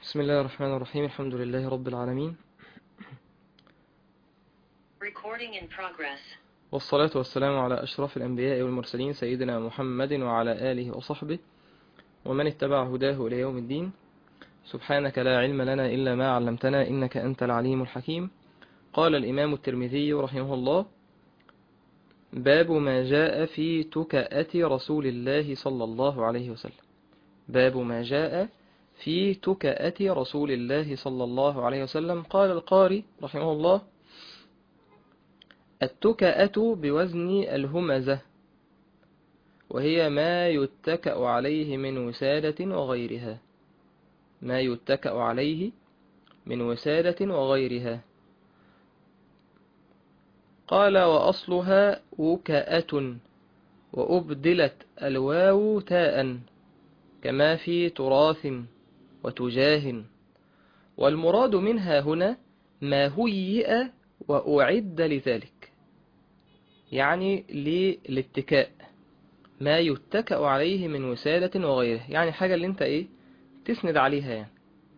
بسم الله الرحمن الرحيم الحمد لله رب العالمين Recording in progress. والصلاة والسلام على أشرف الأنبياء والمرسلين سيدنا محمد وعلى آله وصحبه ومن اتبع هداه إلى يوم الدين سبحانك لا علم لنا إلا ما علمتنا إنك أنت العليم الحكيم قال الإمام الترمذي رحمه الله باب ما جاء في تكأة رسول الله صلى الله عليه وسلم باب ما جاء في تكأة رسول الله صلى الله عليه وسلم قال القاري رحمه الله التكأة بوزن الهمزة وهي ما يتكأ عليه من وسادة وغيرها ما يتكأ عليه من وسادة وغيرها قال وأصلها وكأة وأبدلت الواو تاء كما في تراث وتجاه والمراد منها هنا ما هيئ وأعد لذلك يعني للاتكاء ما يتكأ عليه من وسادة وغيره يعني حاجة اللي انت ايه تسند عليها يعني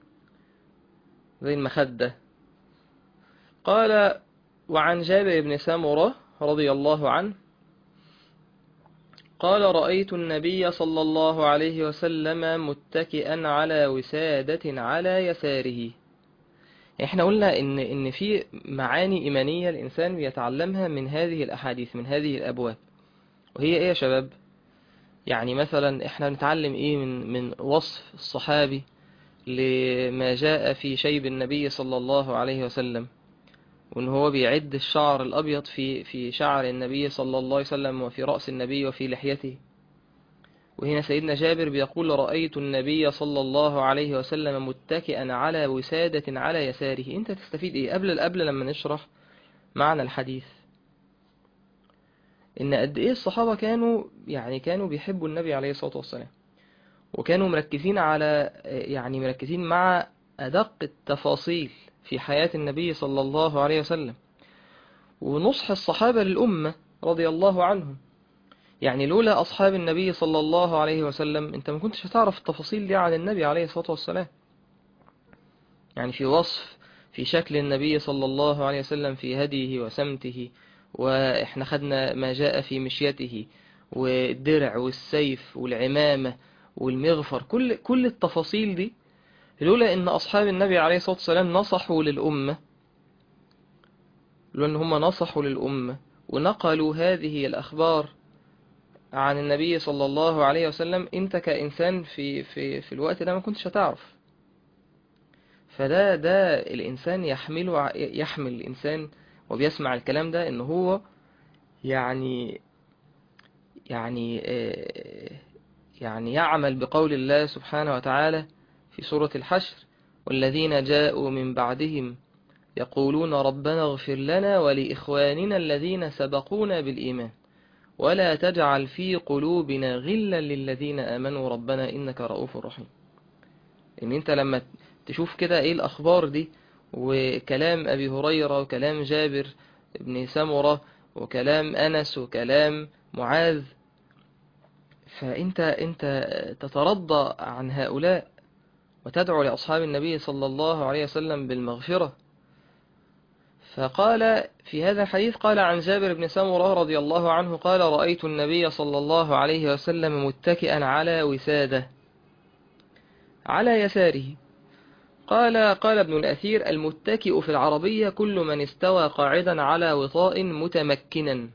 زي المخدة قال وعن جابر بن سامرة رضي الله عنه قال رأيت النبي صلى الله عليه وسلم متكئا على وسادة على يساره احنا قلنا ان ان في معاني ايمانيه الانسان بيتعلمها من هذه الاحاديث من هذه الابواب وهي ايه يا شباب يعني مثلا احنا بنتعلم ايه من من وصف الصحابي لما جاء في شيب النبي صلى الله عليه وسلم وان هو بيعد الشعر الابيض في في شعر النبي صلى الله عليه وسلم وفي راس النبي وفي لحيته وهنا سيدنا جابر بيقول رأيت النبي صلى الله عليه وسلم متكئا على وسادة على يساره انت تستفيد ايه قبل قبل لما نشرح معنى الحديث ان قد ايه الصحابة كانوا يعني كانوا بيحبوا النبي عليه الصلاة والسلام وكانوا مركزين على يعني مركزين مع أدق التفاصيل في حياة النبي صلى الله عليه وسلم ونصح الصحابة للأمة رضي الله عنهم يعني لولا أصحاب النبي صلى الله عليه وسلم أنت ما كنتش هتعرف التفاصيل دي عن النبي عليه الصلاة والسلام يعني في وصف في شكل النبي صلى الله عليه وسلم في هديه وسمته وإحنا خدنا ما جاء في مشيته والدرع والسيف والعمامة والمغفر كل كل التفاصيل دي لولا ان اصحاب النبي عليه الصلاة والسلام نصحوا للأمة لولا ان هم نصحوا للأمة ونقلوا هذه الأخبار عن النبي صلى الله عليه وسلم انت كإنسان في في في الوقت ده ما كنتش هتعرف فده ده الإنسان يحمله يحمل الإنسان وبيسمع الكلام ده ان هو يعني يعني يعني يعمل بقول الله سبحانه وتعالى في سورة الحشر والذين جاءوا من بعدهم يقولون ربنا اغفر لنا ولإخواننا الذين سبقونا بالإيمان ولا تجعل في قلوبنا غلا للذين آمنوا ربنا إنك رؤوف رحيم إن أنت لما تشوف كده إيه الأخبار دي وكلام أبي هريرة وكلام جابر بن سمرة وكلام أنس وكلام معاذ فأنت أنت تترضى عن هؤلاء وتدعو لأصحاب النبي صلى الله عليه وسلم بالمغفرة فقال في هذا الحديث قال عن جابر بن سمرة رضي الله عنه قال رأيت النبي صلى الله عليه وسلم متكئا على وسادة على يساره قال قال ابن الأثير المتكئ في العربية كل من استوى قاعدا على وطاء متمكنا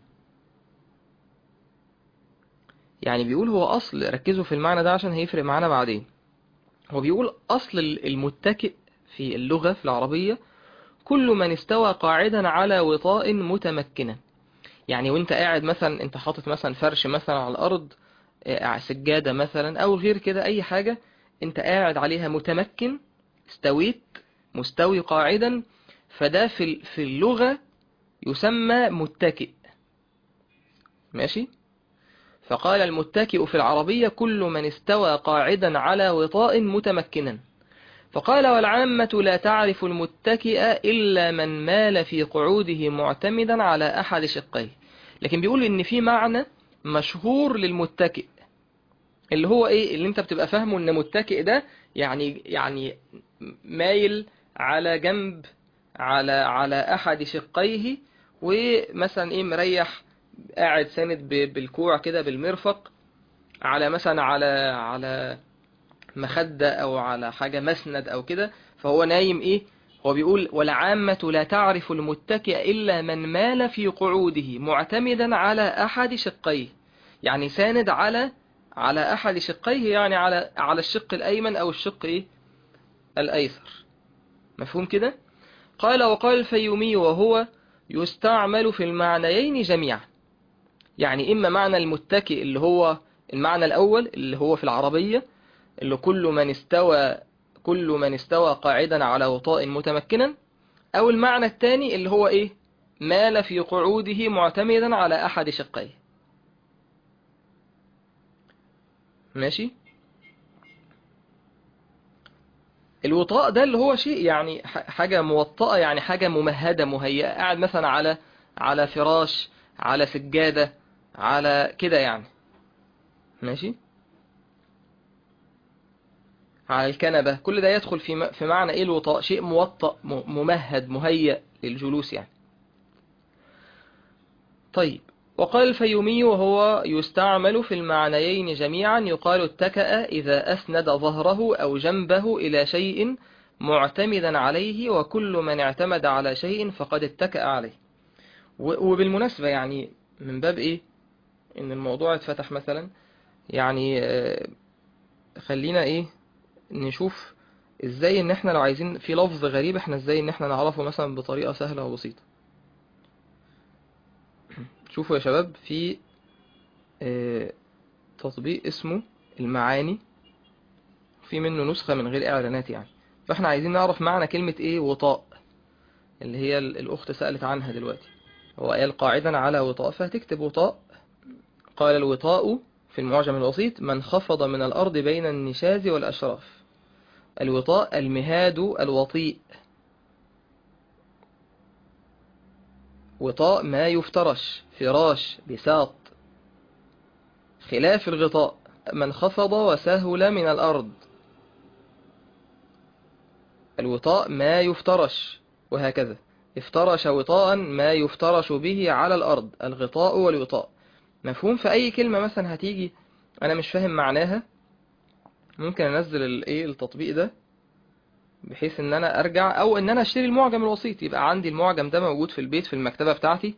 يعني بيقول هو أصل ركزوا في المعنى ده عشان هيفرق معانا بعدين هو بيقول أصل المتكئ في اللغة في العربية كل من استوى قاعدا على وطاء متمكنا يعني وانت قاعد مثلا انت حاطط مثلا فرش مثلا على الأرض سجادة مثلا أو غير كده أي حاجة انت قاعد عليها متمكن استويت مستوي قاعدا فده في في اللغة يسمى متكئ ماشي فقال المتكئ في العربية كل من استوى قاعدا على وطاء متمكنا فقال والعامة لا تعرف المتكئ إلا من مال في قعوده معتمدا على أحد شقيه لكن بيقول إن في معنى مشهور للمتكئ اللي هو إيه اللي أنت بتبقى فاهمه إن متكئ ده يعني يعني مايل على جنب على على أحد شقيه ومثلا إيه مريح قاعد ساند ب- بالكوع كده بالمرفق على مثلا على على مخدة أو على حاجة مسند أو كده فهو نايم إيه هو بيقول والعامة لا تعرف المتكئ إلا من مال في قعوده معتمدا على أحد شقيه يعني ساند على على أحد شقيه يعني على على الشق الأيمن أو الشق إيه الأيسر مفهوم كده قال وقال الفيومي وهو يستعمل في المعنيين جميعا يعني إما معنى المتكئ اللي هو المعنى الأول اللي هو في العربية اللي كل من استوى كل من استوى قاعدا على وطاء متمكنا أو المعنى الثاني اللي هو إيه مال في قعوده معتمدا على أحد شقيه ماشي الوطاء ده اللي هو شيء يعني ح- حاجة موطأة يعني حاجة ممهدة مهيئة قاعد مثلا على على فراش على سجادة على كده يعني ماشي على الكنبة كل ده يدخل في م- في معنى ايه الوطاء شيء موطأ م- ممهد مهيئ للجلوس يعني طيب وقال الفيومي وهو يستعمل في المعنيين جميعا يقال اتكأ إذا أسند ظهره أو جنبه إلى شيء معتمدا عليه وكل من اعتمد على شيء فقد اتكأ عليه و- وبالمناسبة يعني من باب إيه إن الموضوع اتفتح مثلا يعني آه، خلينا إيه نشوف إزاي إن إحنا لو عايزين في لفظ غريب إحنا إزاي إن إحنا نعرفه مثلا بطريقة سهلة وبسيطة شوفوا يا شباب في آه، تطبيق اسمه المعاني في منه نسخة من غير إعلانات يعني فإحنا عايزين نعرف معنى كلمة إيه وطاء اللي هي ال- الأخت سألت عنها دلوقتي هو قال قاعدا على وطاء فهتكتب وطاء قال الوطاء في المعجم الوسيط من خفض من الأرض بين النشاز والأشراف الوطاء المهاد الوطيء وطاء ما يفترش فراش بساط خلاف الغطاء من خفض وسهل من الأرض الوطاء ما يفترش وهكذا افترش وطاء ما يفترش به على الأرض الغطاء والوطاء مفهوم في أي كلمة مثلا هتيجي أنا مش فاهم معناها ممكن أنزل الايه التطبيق ده بحيث ان انا ارجع او ان انا اشتري المعجم الوسيط يبقى عندي المعجم ده موجود في البيت في المكتبة بتاعتي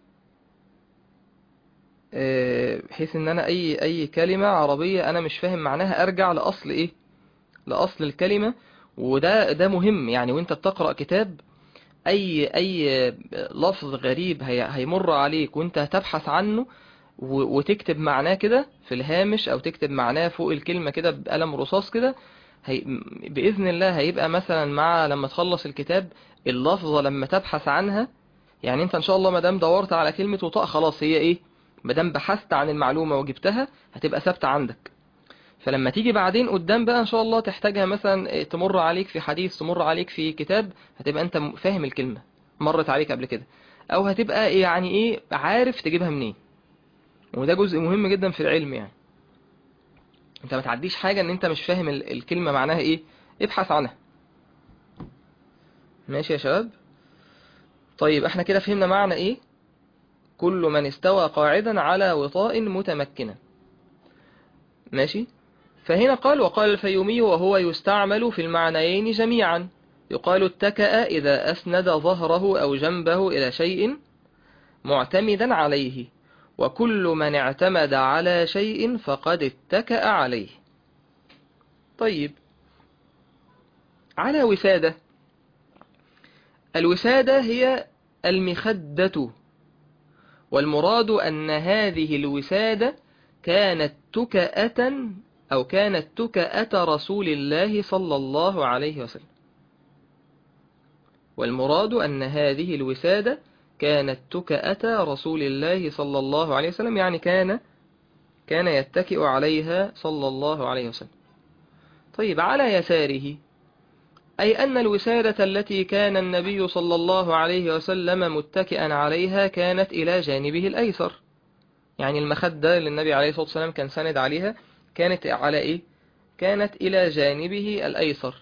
آه، بحيث ان انا اي اي كلمة عربية انا مش فاهم معناها ارجع لاصل ايه لاصل الكلمة وده ده مهم يعني وانت بتقرأ كتاب اي اي لفظ غريب هي هيمر عليك وانت هتبحث عنه و- وتكتب معناه كده في الهامش او تكتب معناه فوق الكلمة كده بقلم رصاص كده هي بإذن الله هيبقى مثلا مع لما تخلص الكتاب اللفظة لما تبحث عنها يعني انت ان شاء الله مادام دورت على كلمة وطاء خلاص هي ايه مادام بحثت عن المعلومة وجبتها هتبقى ثابتة عندك فلما تيجي بعدين قدام بقى ان شاء الله تحتاجها مثلا تمر عليك في حديث تمر عليك في كتاب هتبقى انت فاهم الكلمة مرت عليك قبل كده او هتبقى يعني ايه عارف تجيبها منين وده جزء مهم جدا في العلم يعني انت ما تعديش حاجة ان انت مش فاهم ال- الكلمة معناها ايه ابحث عنها ماشي يا شباب طيب احنا كده فهمنا معنى ايه كل من استوى قاعدا على وطاء متمكنا ماشي فهنا قال وقال الفيومي وهو يستعمل في المعنيين جميعا يقال اتكأ إذا أسند ظهره أو جنبه إلى شيء معتمدا عليه وكل من اعتمد على شيء فقد اتكأ عليه طيب على وسادة الوسادة هي المخدة والمراد أن هذه الوسادة كانت تكأة أو كانت تكأة رسول الله صلى الله عليه وسلم والمراد أن هذه الوسادة كانت تكأة رسول الله صلى الله عليه وسلم يعني كان كان يتكئ عليها صلى الله عليه وسلم طيب على يساره أي أن الوسادة التي كان النبي صلى الله عليه وسلم متكئا عليها كانت إلى جانبه الأيسر يعني المخدة اللي النبي عليه الصلاة والسلام كان سند عليها كانت على إيه؟ كانت إلى جانبه الأيسر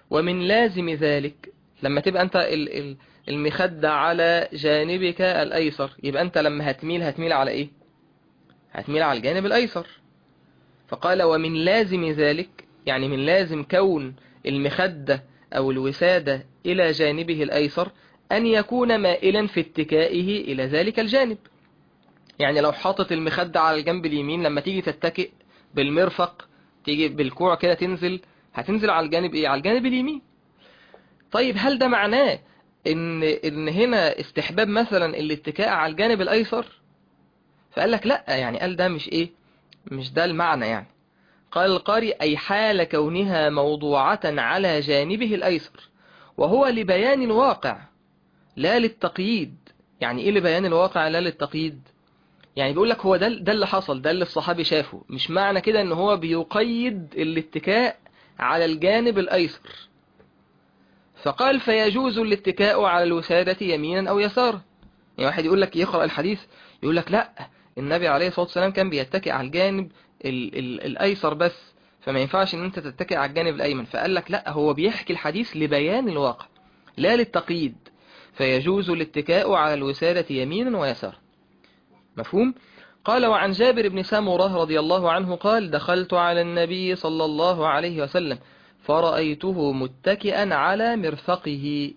ومن لازم ذلك لما تبقى أنت ال- ال- المخدة على جانبك الأيسر يبقى أنت لما هتميل هتميل على إيه هتميل على الجانب الأيسر فقال ومن لازم ذلك يعني من لازم كون المخدة أو الوسادة إلى جانبه الأيسر أن يكون مائلا في اتكائه إلى ذلك الجانب يعني لو حاطط المخدة على الجنب اليمين لما تيجي تتكئ بالمرفق تيجي بالكوع كده تنزل هتنزل على الجانب ايه على الجانب اليمين طيب هل ده معناه ان ان هنا استحباب مثلا الاتكاء على الجانب الايسر فقال لك لا يعني قال ده مش ايه مش ده المعنى يعني قال القارئ اي حال كونها موضوعة على جانبه الايسر وهو لبيان الواقع لا للتقييد يعني ايه لبيان الواقع لا للتقييد يعني بيقول لك هو ده ده اللي حصل ده اللي الصحابي شافه مش معنى كده ان هو بيقيد الاتكاء على الجانب الايسر فقال فيجوز الاتكاء على الوسادة يمينا او يسارا يعني واحد يقول لك يقرأ الحديث يقول لك لا النبي عليه الصلاة والسلام كان بيتكئ على الجانب ال ال الايسر بس فما ينفعش ان انت تتكئ على الجانب الايمن فقال لك لا هو بيحكي الحديث لبيان الواقع لا للتقييد فيجوز الاتكاء على الوسادة يمينا ويسارا مفهوم؟ قال وعن جابر بن سمرة رضي الله عنه قال دخلت على النبي صلى الله عليه وسلم فرأيته متكئا على مرفقه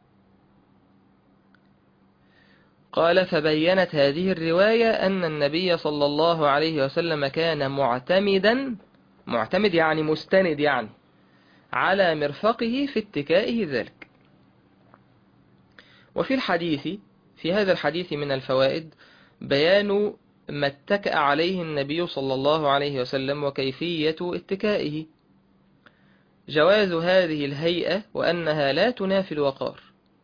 قال فبينت هذه الرواية أن النبي صلى الله عليه وسلم كان معتمدا معتمد يعني مستند يعني على مرفقه في اتكائه ذلك وفي الحديث في هذا الحديث من الفوائد بيان ما اتكأ عليه النبي صلى الله عليه وسلم وكيفية اتكائه جواز هذه الهيئة وأنها لا تنافي الوقار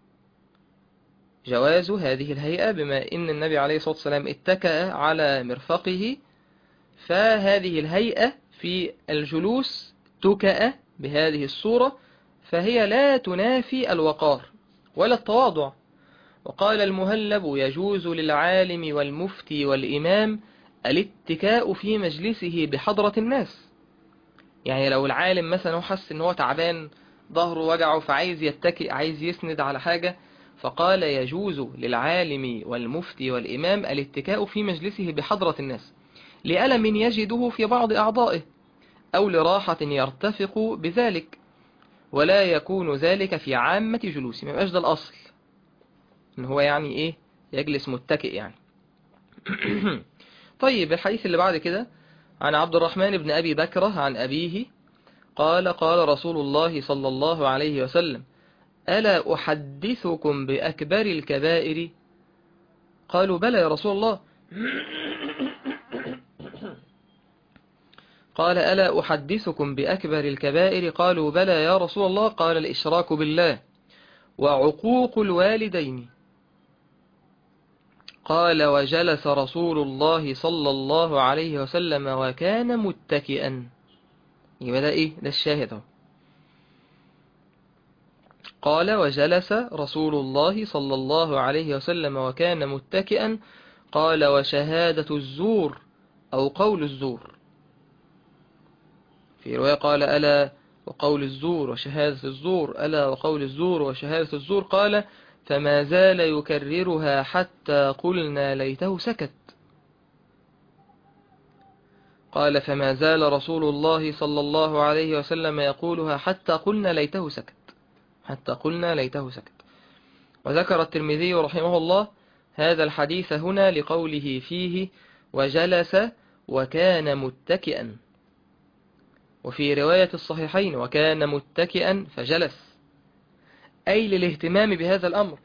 جواز هذه الهيئة بما إن النبي عليه الصلاة والسلام اتكأ على مرفقه فهذه الهيئة في الجلوس تكأ بهذه الصورة فهي لا تنافي الوقار ولا التواضع وقال المهلب يجوز للعالم والمفتي والإمام الاتكاء في مجلسه بحضرة الناس يعني لو العالم مثلا حس ان هو تعبان ظهره وجعه فعايز يتكئ عايز يسند على حاجة فقال يجوز للعالم والمفتي والإمام الاتكاء في مجلسه بحضرة الناس لألم يجده في بعض أعضائه أو لراحة يرتفق بذلك ولا يكون ذلك في عامة جلوسه ما يبقاش ده الأصل ان هو يعني ايه يجلس متكئ يعني طيب الحديث اللي بعد كده عن عبد الرحمن بن أبي بكرة عن أبيه قال قال رسول الله صلى الله عليه وسلم ألا أحدثكم بأكبر الكبائر قالوا بلى يا رسول الله قال ألا أحدثكم بأكبر الكبائر قالوا بلى يا رسول الله قال الإشراك بالله وعقوق الوالدين قال وجلس رسول الله صلى الله عليه وسلم وكان متكئا يبقى ده ايه ده الشاهد اهو قال وجلس رسول الله صلى الله عليه وسلم وكان متكئا قال وشهادة الزور أو قول الزور في رواية قال ألا وقول الزور وشهادة الزور ألا وقول الزور وشهادة الزور قال فما زال يكررها حتى قلنا ليته سكت قال فما زال رسول الله صلى الله عليه وسلم يقولها حتى قلنا ليته سكت حتى قلنا ليته سكت وذكر الترمذي رحمه الله هذا الحديث هنا لقوله فيه وجلس وكان متكئا وفي رواية الصحيحين وكان متكئا فجلس أي للاهتمام بهذا الأمر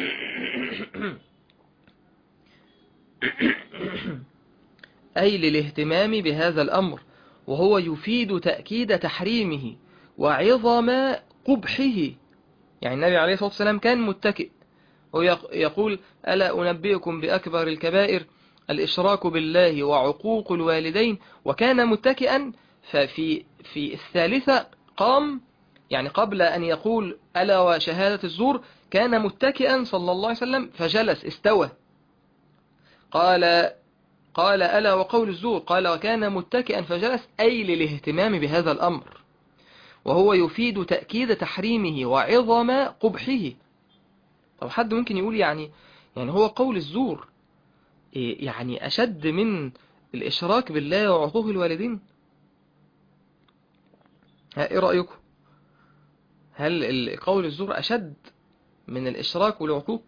أي للاهتمام بهذا الأمر وهو يفيد تأكيد تحريمه وعظم قبحه يعني النبي عليه الصلاة والسلام كان متكئ ويقول ألا أنبئكم بأكبر الكبائر الإشراك بالله وعقوق الوالدين وكان متكئا ففي في الثالثة قام يعني قبل أن يقول ألا وشهادة الزور كان متكئا صلى الله عليه وسلم فجلس استوى قال قال ألا وقول الزور قال وكان متكئا فجلس أي للاهتمام بهذا الأمر وهو يفيد تأكيد تحريمه وعظم قبحه طب حد ممكن يقول يعني يعني هو قول الزور إيه يعني أشد من الإشراك بالله وعقوق الوالدين ها إيه رأيكم هل ال- قول الزور أشد من الإشراك والعقوق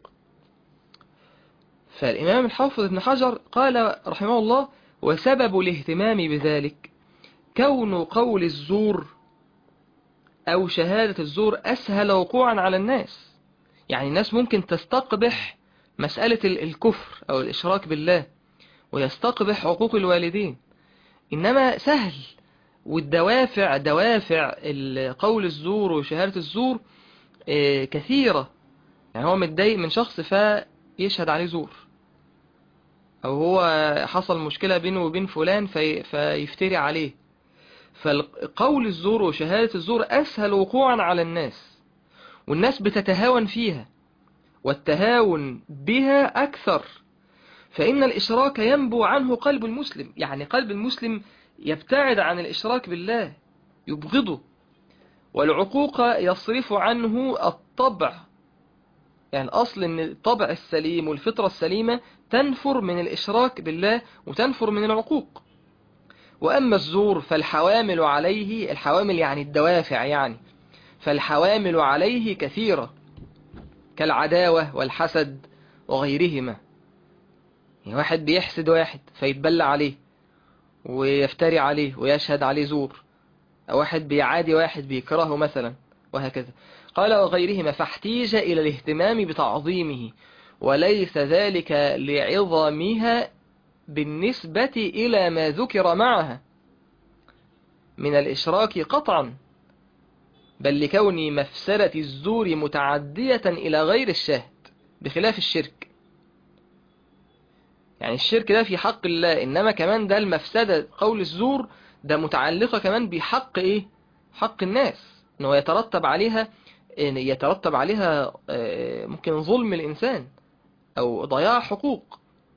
فالإمام الحافظ ابن حجر قال رحمه الله وسبب الاهتمام بذلك كون قول الزور أو شهادة الزور أسهل وقوعا على الناس يعني الناس ممكن تستقبح مسألة ال- الكفر أو الإشراك بالله ويستقبح حقوق الوالدين إنما سهل والدوافع دوافع ال- قول الزور وشهادة الزور آه، كثيرة يعني هو متضايق من شخص فيشهد عليه زور أو هو حصل مشكلة بينه وبين فلان في فيفتري عليه فقول الزور وشهادة الزور أسهل وقوعا على الناس والناس بتتهاون فيها والتهاون بها أكثر فإن الإشراك ينبو عنه قلب المسلم يعني قلب المسلم يبتعد عن الإشراك بالله يبغضه والعقوق يصرف عنه الطبع يعني الأصل أن الطبع السليم والفطرة السليمة تنفر من الإشراك بالله وتنفر من العقوق وأما الزور فالحوامل عليه الحوامل يعني الدوافع يعني فالحوامل عليه كثيرة كالعداوة والحسد وغيرهما يعني واحد بيحسد واحد فيتبلى عليه ويفتري عليه ويشهد عليه زور أو واحد بيعادي واحد بيكرهه مثلا وهكذا قال وغيرهما فاحتيج إلى الاهتمام بتعظيمه وليس ذلك لعظمها بالنسبة إلى ما ذكر معها من الإشراك قطعا بل لكون مفسرة الزور متعدية إلى غير الشاهد بخلاف الشرك يعني الشرك ده في حق الله إنما كمان ده المفسدة قول الزور ده متعلقة كمان بحق إيه حق الناس إنه يترتب عليها إن يترتب عليها آه، ممكن ظلم الإنسان أو ضياع حقوق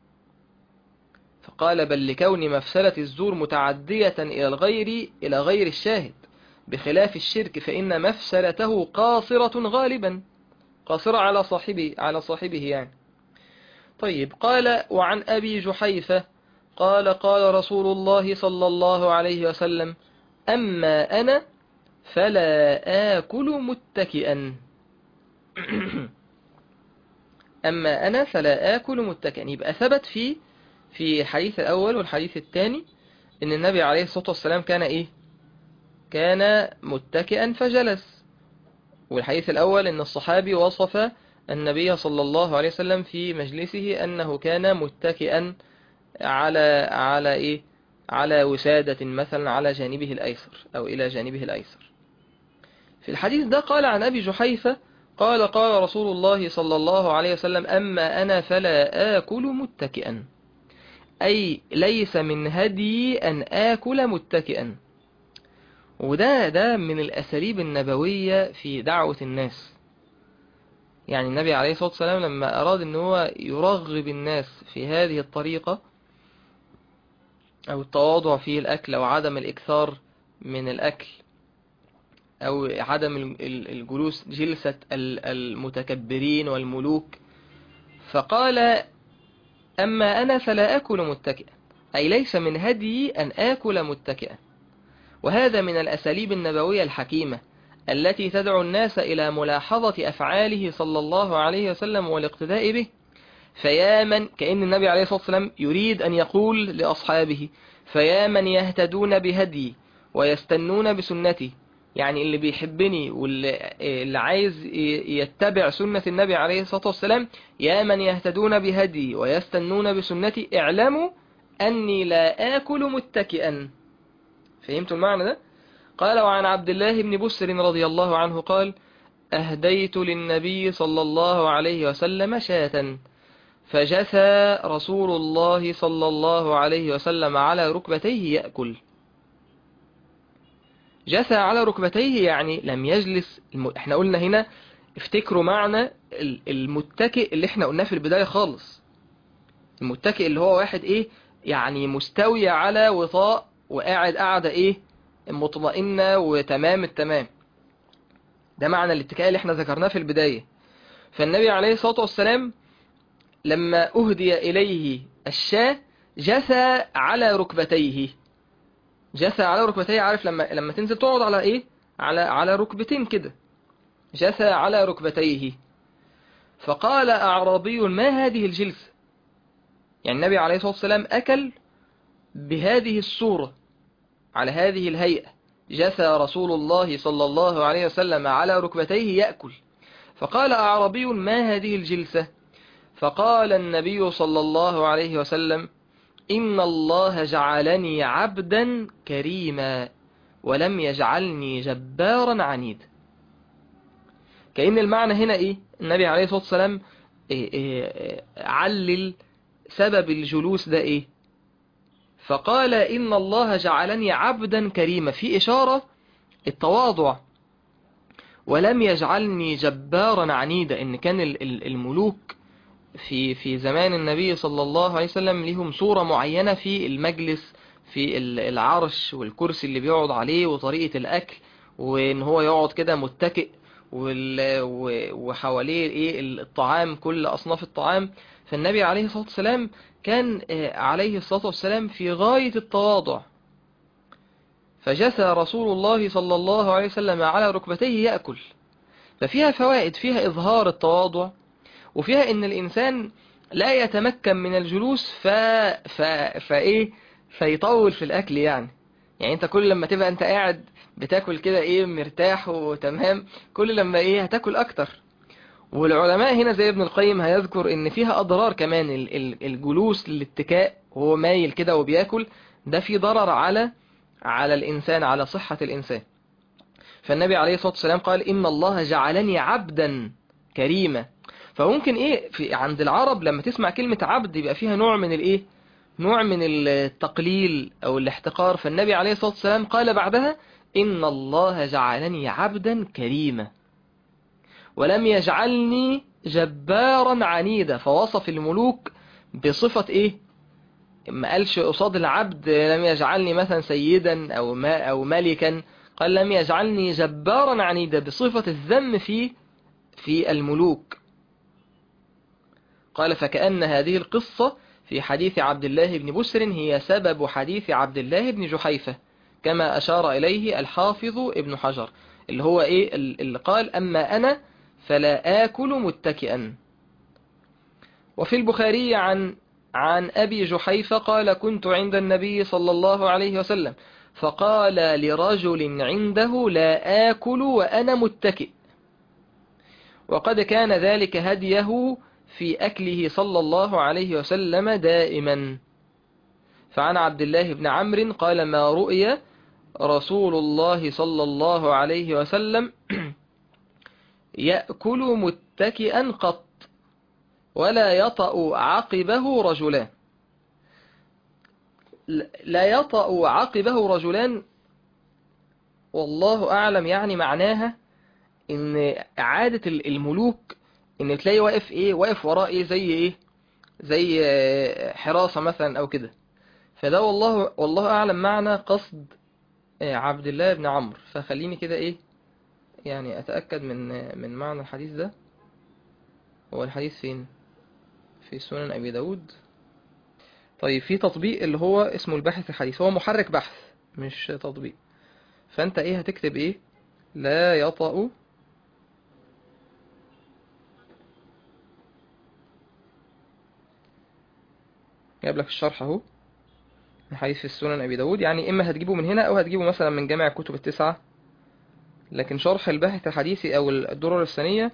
فقال بل لكون مفسدة الزور متعدية إلى الغير إلى غير الشاهد بخلاف الشرك فإن مفسدته قاصرة غالبا قاصرة على صاحبه على صاحبه يعني طيب قال وعن أبي جحيفة قال قال رسول الله صلى الله عليه وسلم أما أنا فلا آكل متكئا أما أنا فلا آكل متكئا يبقى ثبت في في الحديث الأول والحديث الثاني إن النبي عليه الصلاة والسلام كان إيه كان متكئا فجلس والحديث الأول إن الصحابي وصف النبي صلى الله عليه وسلم في مجلسه أنه كان متكئا على على إيه على وسادة مثلا على جانبه الأيسر أو إلى جانبه الأيسر في الحديث ده قال عن أبي جحيفة قال قال رسول الله صلى الله عليه وسلم أما أنا فلا آكل متكئا أي ليس من هدي أن آكل متكئا وده ده من الأساليب النبوية في دعوة الناس يعني النبي عليه الصلاة والسلام لما أراد أن هو يرغب الناس في هذه الطريقة أو التواضع في الأكل أو عدم الإكثار من الأكل أو عدم ال- ال- الجلوس جلسة ال- المتكبرين والملوك فقال أما أنا فلا أكل متكئا أي ليس من هدي أن آكل متكئا وهذا من الأساليب النبوية الحكيمة التي تدعو الناس إلى ملاحظة أفعاله صلى الله عليه وسلم والاقتداء به فيا من كأن النبي عليه الصلاة والسلام يريد أن يقول لأصحابه فيا من يهتدون بهدي ويستنون بسنتي يعني اللي بيحبني واللي اللي عايز ي- يتبع سنة النبي عليه الصلاة والسلام يا من يهتدون بهدي ويستنون بسنتي اعلموا أني لا آكل متكئا فهمتوا المعنى ده؟ قال وعن عبد الله بن بسر رضي الله عنه قال أهديت للنبي صلى الله عليه وسلم شاة فجثى رسول الله صلى الله عليه وسلم على ركبتيه يأكل جثى على ركبتيه يعني لم يجلس الم... احنا قلنا هنا افتكروا معنى ال- المتكئ اللي احنا قلناه في البداية خالص المتكئ اللي هو واحد ايه يعني مستوي على وطاء وقاعد قاعدة ايه مطمئنة وتمام التمام ده معنى الاتكاء اللي احنا ذكرناه في البداية فالنبي عليه الصلاة والسلام لما أهدي إليه الشاة جثى على ركبتيه جثى على ركبتيه عارف لما لما تنزل تقعد على ايه على على ركبتين كده جثى على ركبتيه فقال أعرابي ما هذه الجلسة يعني النبي عليه الصلاة والسلام أكل بهذه الصورة على هذه الهيئة جثى رسول الله صلى الله عليه وسلم على ركبتيه يأكل فقال أعرابي ما هذه الجلسة فقال النبي صلى الله عليه وسلم إن الله جعلني عبدا كريما ولم يجعلني جبارا عنيدا كأن المعنى هنا إيه النبي عليه الصلاة والسلام إيه إيه علل سبب الجلوس ده إيه فقال إن الله جعلني عبدا كريما في إشارة التواضع ولم يجعلني جبارا عنيدا إن كان الملوك في في زمان النبي صلى الله عليه وسلم لهم صورة معينة في المجلس في العرش والكرسي اللي بيقعد عليه وطريقة الأكل وإن هو يقعد كده متكئ وحواليه ايه الطعام كل أصناف الطعام فالنبي عليه الصلاة والسلام كان عليه الصلاة والسلام في غاية التواضع فجثى رسول الله صلى الله عليه وسلم على ركبتيه يأكل ففيها فوائد فيها إظهار التواضع وفيها إن الإنسان لا يتمكن من الجلوس ف... ف... فإيه فيطول في الأكل يعني يعني أنت كل لما تبقى أنت قاعد بتاكل كده إيه مرتاح وتمام كل لما إيه هتاكل أكتر والعلماء هنا زي ابن القيم هيذكر ان فيها اضرار كمان الجلوس للاتكاء وهو مايل كده وبياكل ده في ضرر على على الانسان على صحة الانسان فالنبي عليه الصلاة والسلام قال ان الله جعلني عبدا كريما فممكن ايه في عند العرب لما تسمع كلمة عبد يبقى فيها نوع من الايه نوع من التقليل او الاحتقار فالنبي عليه الصلاة والسلام قال بعدها ان الله جعلني عبدا كريما ولم يجعلني جبارا عنيدا فوصف الملوك بصفة ايه ما قالش قصاد العبد لم يجعلني مثلا سيدا او ما او ملكا قال لم يجعلني جبارا عنيدا بصفة الذم في في الملوك قال فكأن هذه القصة في حديث عبد الله بن بسر هي سبب حديث عبد الله بن جحيفة كما أشار إليه الحافظ ابن حجر اللي هو إيه اللي قال أما أنا فلا آكل متكئا وفي البخاري عن عن أبي جحيفة قال كنت عند النبي صلى الله عليه وسلم فقال لرجل عنده لا آكل وأنا متكئ وقد كان ذلك هديه في أكله صلى الله عليه وسلم دائما فعن عبد الله بن عمرو قال ما رؤي رسول الله صلى الله عليه وسلم يأكل متكئا قط ولا يطأ عقبه رجلان لا يطأ عقبه رجلان والله أعلم يعني معناها إن عادة الملوك إن تلاقي واقف إيه واقف وراه إيه زي إيه زي حراسة مثلا أو كده فده والله والله أعلم معنى قصد عبد الله بن عمرو فخليني كده إيه يعني أتأكد من من معنى الحديث ده هو الحديث فين في سنن أبي داود طيب في تطبيق اللي هو اسمه الباحث الحديث هو محرك بحث مش تطبيق فأنت إيه هتكتب إيه لا يطأ جايب لك الشرح اهو الحديث في السنن أبي داود يعني إما هتجيبه من هنا أو هتجيبه مثلا من جامع الكتب التسعة لكن شرح الباحث الحديثي أو الدرر الثانية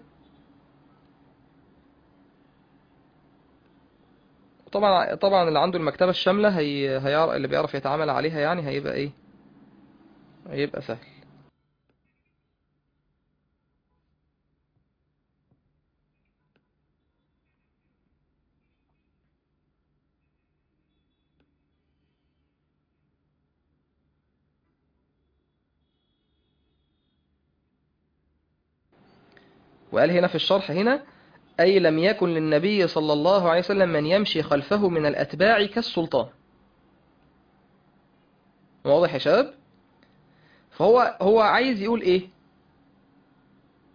طبعا طبعا اللي عنده المكتبة الشاملة هي هيعرف اللي بيعرف يتعامل عليها يعني هيبقى ايه هيبقى سهل وقال هنا في الشرح هنا أي لم يكن للنبي صلى الله عليه وسلم من يمشي خلفه من الأتباع كالسلطان واضح يا شباب فهو هو عايز يقول إيه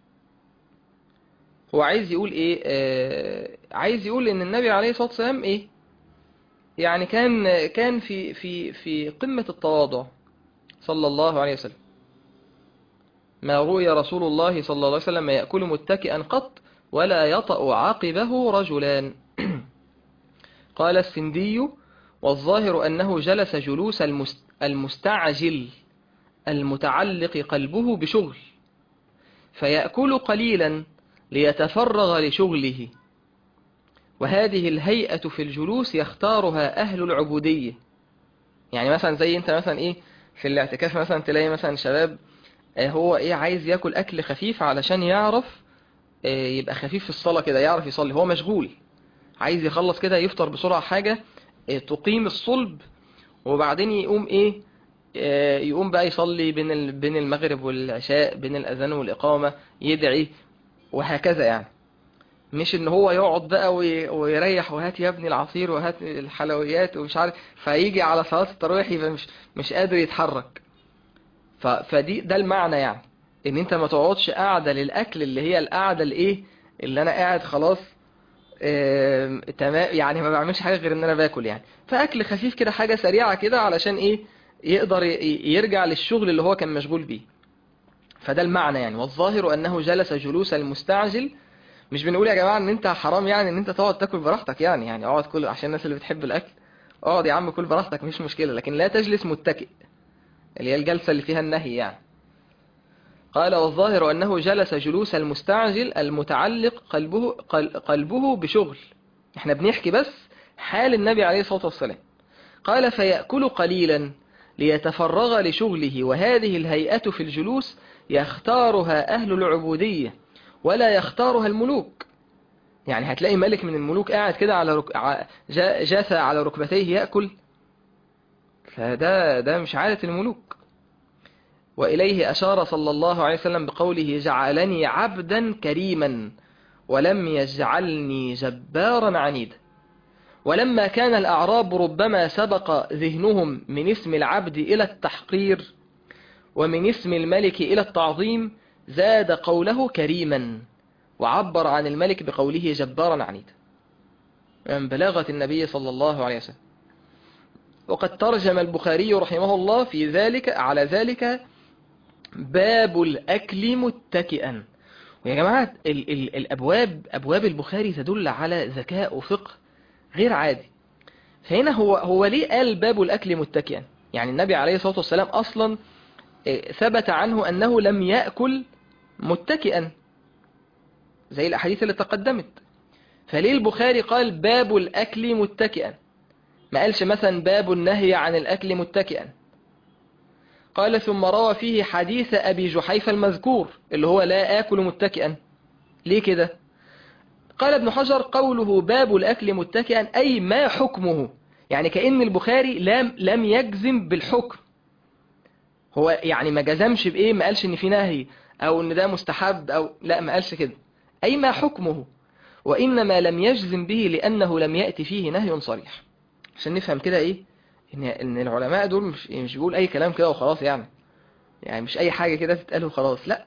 هو عايز يقول ايه آه عايز يقول ان النبي عليه الصلاة والسلام ايه يعني كان كان في في في قمة التواضع صلى الله عليه وسلم ما روي رسول الله صلى الله عليه وسلم يأكل متكئا قط ولا يطأ عقبه رجلان قال السندي والظاهر أنه جلس جلوس المست- المستعجل المتعلق قلبه بشغل فيأكل قليلا ليتفرغ لشغله وهذه الهيئة في الجلوس يختارها أهل العبودية يعني مثلا زي انت مثلا ايه في الاعتكاف مثلا تلاقي مثلا شباب آه، هو ايه عايز ياكل اكل خفيف علشان يعرف آه، يبقى خفيف في الصلاة كده يعرف يصلي هو مشغول عايز يخلص كده يفطر بسرعة حاجة آه، تقيم الصلب وبعدين يقوم ايه آه، يقوم بقى يصلي بين ال- بين المغرب والعشاء بين الأذان والإقامة يدعي وهكذا يعني مش ان هو يقعد بقى وي- ويريح وهات يا ابني العصير وهات الحلويات ومش عارف فيجي على صلاة التراويح يبقى مش مش قادر يتحرك ف فدي ده المعنى يعني ان انت ما تقعدش قاعدة للاكل اللي هي القعدة الايه اللي انا قاعد خلاص آم، تمام يعني ما بعملش حاجة غير ان انا باكل يعني فاكل خفيف كده حاجة سريعة كده علشان ايه يقدر ي- يرجع للشغل اللي هو كان مشغول بيه فده المعنى يعني والظاهر انه جلس جلوس المستعجل مش بنقول يا جماعة ان انت حرام يعني ان انت تقعد تاكل براحتك يعني يعني اقعد كل عشان الناس اللي بتحب الاكل اقعد يا عم كل براحتك مش مشكلة لكن لا تجلس متكئ اللي هي الجلسة اللي فيها النهي يعني قال والظاهر أنه جلس جلوس المستعجل المتعلق قلبه, قل- قلبه بشغل احنا بنحكي بس حال النبي عليه الصلاة والسلام قال فيأكل قليلا ليتفرغ لشغله وهذه الهيئة في الجلوس يختارها أهل العبودية ولا يختارها الملوك يعني هتلاقي ملك من الملوك قاعد كده على رك... ع- جا- جاث على ركبتيه يأكل فده ده مش عادة الملوك وإليه أشار صلى الله عليه وسلم بقوله جعلني عبدا كريما ولم يجعلني جبارا عنيدا ولما كان الأعراب ربما سبق ذهنهم من اسم العبد إلى التحقير ومن اسم الملك إلى التعظيم زاد قوله كريما وعبر عن الملك بقوله جبارا عنيدا من بلاغة النبي صلى الله عليه وسلم وقد ترجم البخاري رحمه الله في ذلك على ذلك باب الأكل متكئا ويا جماعة ال ال الأبواب أبواب البخاري تدل على ذكاء وفقه غير عادي فهنا هو هو ليه قال باب الأكل متكئا يعني النبي عليه الصلاة والسلام أصلا إيه، ثبت عنه أنه لم يأكل متكئا زي الأحاديث اللي تقدمت فليه البخاري قال باب الأكل متكئا ما قالش مثلا باب النهي عن الأكل متكئا قال ثم روى فيه حديث أبي جحيفة المذكور اللي هو لا آكل متكئا ليه كده قال ابن حجر قوله باب الأكل متكئا أي ما حكمه يعني كأن البخاري لم, لم يجزم بالحكم هو يعني ما جزمش بإيه ما قالش إن في نهي أو إن ده مستحب أو لا ما قالش كده أي ما حكمه وإنما لم يجزم به لأنه لم يأتي فيه نهي صريح عشان نفهم كده إيه إن, إن العلماء دول مش, مش بيقول أي كلام كده وخلاص يعني يعني مش أي حاجة كده تتقال وخلاص لا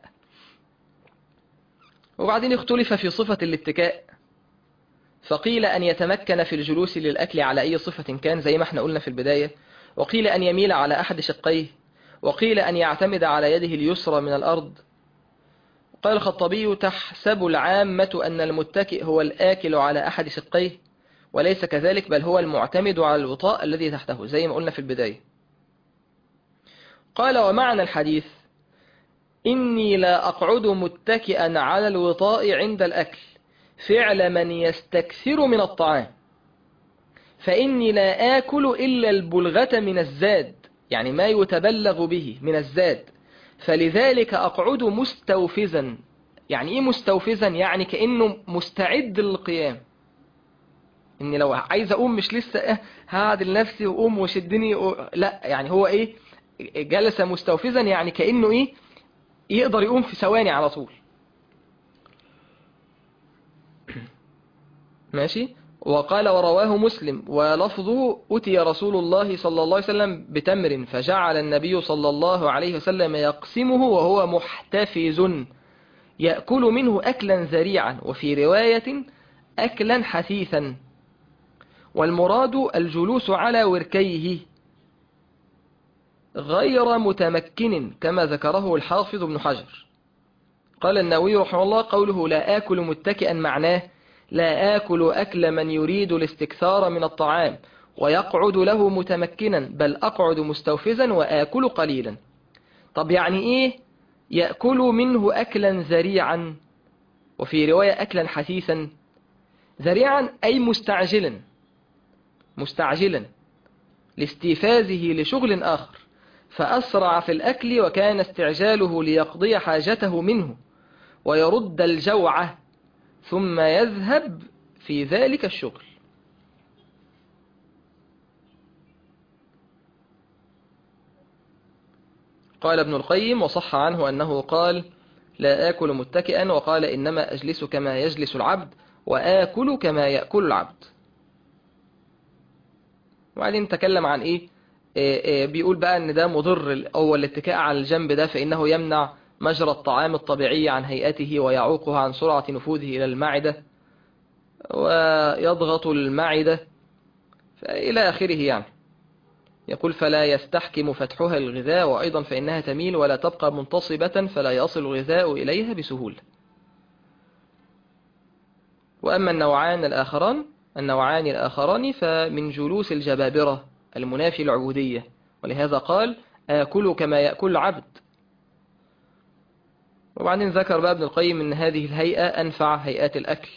وبعدين اختلف في صفة الاتكاء فقيل أن يتمكن في الجلوس للأكل على أي صفة كان زي ما احنا قلنا في البداية وقيل أن يميل على أحد شقيه وقيل أن يعتمد على يده اليسرى من الأرض قال الخطبي تحسب العامة أن المتكئ هو الآكل على أحد شقيه وليس كذلك بل هو المعتمد على الوطاء الذي تحته زي ما قلنا في البداية قال ومعنى الحديث إني لا أقعد متكئا على الوطاء عند الأكل فعل من يستكثر من الطعام فإني لا آكل إلا البلغة من الزاد يعني ما يتبلغ به من الزاد فلذلك أقعد مستوفزا يعني إيه مستوفزا يعني كأنه مستعد للقيام إني لو عايز أقوم مش لسه إيه هعدل نفسي وأقوم وشدني و... لا يعني هو إيه جلس مستوفزا يعني كأنه إيه يقدر يقوم في ثواني على طول ماشي وقال ورواه مسلم ولفظه أتي رسول الله صلى الله عليه وسلم بتمر فجعل النبي صلى الله عليه وسلم يقسمه وهو محتفز يأكل منه أكلا ذريعا وفي رواية أكلا حثيثا والمراد الجلوس على وركيه غير متمكن كما ذكره الحافظ ابن حجر قال النووي رحمه الله قوله لا آكل متكئا معناه لا آكل أكل من يريد الاستكثار من الطعام ويقعد له متمكنا بل أقعد مستوفزا وآكل قليلا طب يعني إيه يأكل منه أكلا ذريعا وفي رواية أكلا حثيثا ذريعا أي مستعجلا مستعجلا لاستيفازه لشغل آخر فأسرع في الأكل وكان استعجاله ليقضي حاجته منه ويرد الجوعة ثم يذهب في ذلك الشغل قال ابن القيم وصح عنه أنه قال لا آكل متكئا وقال إنما أجلس كما يجلس العبد وآكل كما يأكل العبد وبعدين تكلم عن إيه إيه إيه بيقول بقى ان ده مضر او الاتكاء على الجنب ده فإنه يمنع مجرى الطعام الطبيعي عن هيئته ويعوقها عن سرعة نفوذه إلى المعدة ويضغط المعدة إلى آخره يعني يقول فلا يستحكم فتحها الغذاء وأيضا فإنها تميل ولا تبقى منتصبة فلا يصل الغذاء إليها بسهولة وأما النوعان الآخران النوعان الآخران فمن جلوس الجبابرة المنافي العبودية ولهذا قال آكل كما يأكل العبد وبعدين ذكر بقى ابن القيم ان هذه الهيئة أنفع هيئات الأكل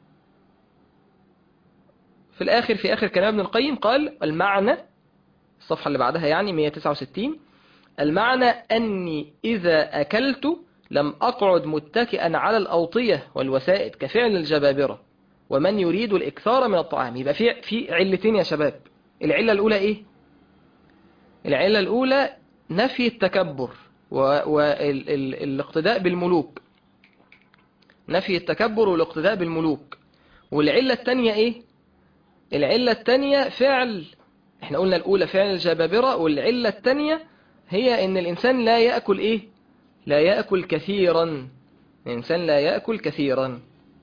في الآخر في آخر كلام ابن القيم قال المعنى الصفحة اللي بعدها يعني 169 المعنى أني إذا أكلت لم أقعد متكئا على الأوطية والوسائد كفعل الجبابرة ومن يريد الإكثار من الطعام يبقى في في علتين يا شباب العلة الأولى إيه؟ العلة الأولى نفي التكبر والاقتداء بالملوك نفي التكبر والاقتداء بالملوك والعلة الثانية إيه؟ العلة الثانية فعل احنا قلنا الأولى فعل الجبابرة والعلة الثانية هي إن الإنسان لا يأكل إيه؟ لا يأكل كثيرا الإنسان لا يأكل كثيرا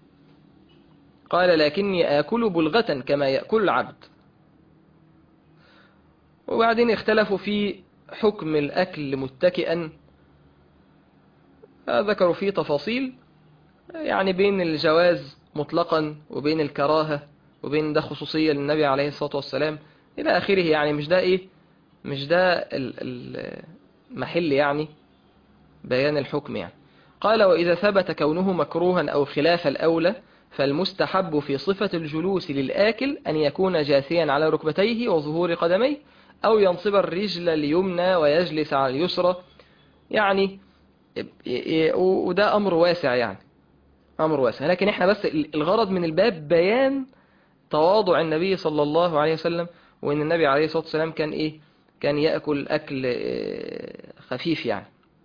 قال لكني آكل بلغة كما يأكل العبد وبعدين اختلفوا في حكم الأكل متكئا ذكروا فيه تفاصيل يعني بين الجواز مطلقا وبين الكراهة وبين ده خصوصية للنبي عليه الصلاة والسلام إلى آخره يعني مش ده إيه مش ده المحل يعني بيان الحكم يعني قال وإذا ثبت كونه مكروها أو خلاف الأولى فالمستحب في صفة الجلوس للآكل أن يكون جاثيا على ركبتيه وظهور قدميه أو ينصب الرجل اليمنى ويجلس على اليسرى يعني وده أمر واسع يعني أمر واسع لكن احنا بس الغرض من الباب بيان تواضع النبي صلى الله عليه وسلم وإن النبي عليه الصلاة والسلام كان إيه كان يأكل أكل خفيف يعني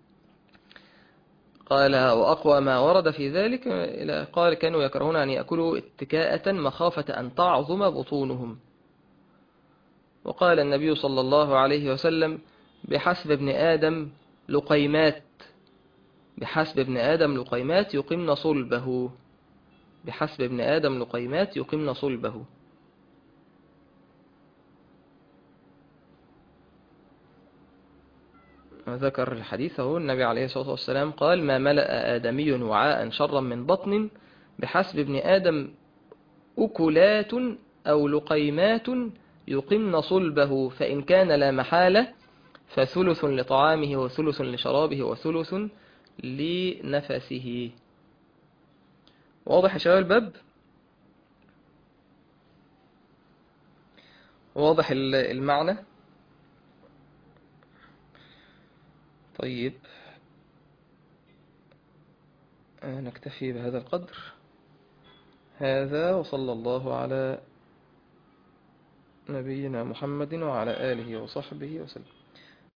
قال وأقوى ما ورد في ذلك قال كانوا يكرهون أن يأكلوا اتكاءة مخافة أن تعظم بطونهم وقال النبي صلى الله عليه وسلم بحسب ابن آدم لقيمات بحسب ابن آدم لقيمات يقمن صلبه بحسب ابن آدم لقيمات يقمن صلبه ذكر الحديث هو النبي عليه الصلاة والسلام قال ما ملأ آدمي وعاء شرا من بطن بحسب ابن آدم أكلات أو لقيمات يقمن صلبه فإن كان لا محالة فثلث لطعامه وثلث لشرابه وثلث لنفسه واضح يا شباب الباب واضح المعنى طيب نكتفي بهذا القدر هذا وصلى الله على نبينا محمد وعلى آله وصحبه وسلم